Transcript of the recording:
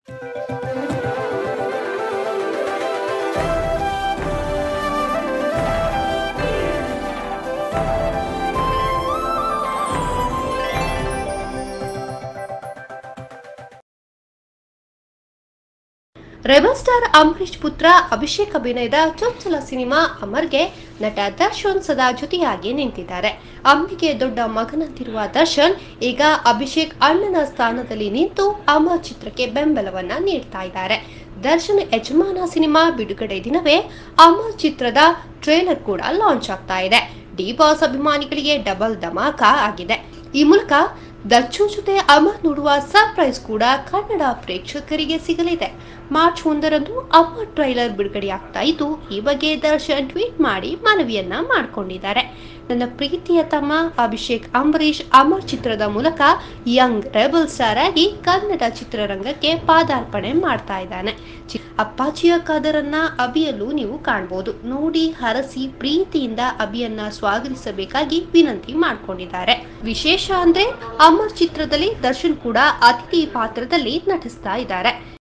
rebel star Ambareesh ಪುತ್ರ ಅಭಿಷೇಕ್ ಅಭಿನಯದ ಚೊಚ್ಚಲ ಸಿನಿಮಾ ಅಮರ್ಗೆ ನಟ ದರ್ಶನ್ ಸದಾ ಜೊತೆಯಾಗಿ ನಿಂತಿದ್ದಾರೆ ಅಮ್ಮಿಗೆ ದೊಡ್ಡ ಮಗನಂತಿರುವ ದರ್ಶನ್ ಈಗ ಅಭಿಷೇಕ್ ಅಣ್ಣನ ಸ್ಥಾನದಲ್ಲಿ ನಿಂತು ಅಮರ್ ಚಿತ್ರಕ್ಕೆ ಬೆಂಬಲವನ್ನ ನೀಡ್ತಾ ಇದ್ದಾರೆ ದರ್ಶನ್ ಯಜಮಾನ ಸಿನಿಮಾ ಬಿಡುಗಡೆ ದಿನವೇ ಅಮರ್ ಚಿತ್ರದ ಟ್ರೇಲರ್ ಕೂಡ ಲಾಂಚ್ ಆಗ್ತಾ ಇದೆ ಡಿ ಬಾಸ್ ಅಭಿಮಾನಿಗಳಿಗೆ ಡಬಲ್ ಧಮಾಕ ಆಗಿದೆ ಈ ಮೂಲಕ ದಚ್ಚು ಜೊತೆ ಅಮರ್ ನೋಡುವ ಸರ್ಪ್ರೈಸ್ ಕೂಡ ಕನ್ನಡ ಪ್ರೇಕ್ಷಕರಿಗೆ ಸಿಗಲಿದೆ ಮಾರ್ಚ್ ಒಂದರಂದು ಅಮರ್ ಟ್ರೈಲರ್ ಬಿಡುಗಡೆಯಾಗ್ತಾ ಇದ್ದು ಈ ಬಗ್ಗೆ ದರ್ಶನ್ ಟ್ವೀಟ್ ಮಾಡಿ ಮನವಿಯನ್ನ ಮಾಡಿಕೊಂಡಿದ್ದಾರೆ ನನ್ನ ಪ್ರೀತಿಯ ತಮ್ಮ ಅಭಿಷೇಕ್ ಅಂಬರೀಶ್ ಅಮರ್ ಚಿತ್ರದ ಮೂಲಕ ಯಂಗ್ ರೆಬಲ್ ಸ್ಟಾರ್ ಆಗಿ ಕನ್ನಡ ಚಿತ್ರರಂಗಕ್ಕೆ ಪಾದಾರ್ಪಣೆ ಮಾಡ್ತಾ ಇದ್ದಾನೆ ಚಿ- ಅಪ್ಪಾಜಿಯ ಕಾದರನ್ನ ಅಭಿಯಲ್ಲೂ ನೀವು ಕಾಣಬಹುದು ನೋಡಿ ಹರಸಿ ಪ್ರೀತಿಯಿಂದ ಅಭಿಯನ್ನ ಸ್ವಾಗತಿಸಬೇಕಾಗಿ ವಿನಂತಿ ಮಾಡ್ಕೊಂಡಿದ್ದಾರೆ ವಿಶೇಷ ಅಂದ್ರೆ ಅಮರ್ ಚಿತ್ರದಲ್ಲಿ ದರ್ಶನ್ ಕೂಡ ಅತಿಥಿ ಪಾತ್ರದಲ್ಲಿ ನಟಿಸ್ತಾ ಇದ್ದಾರೆ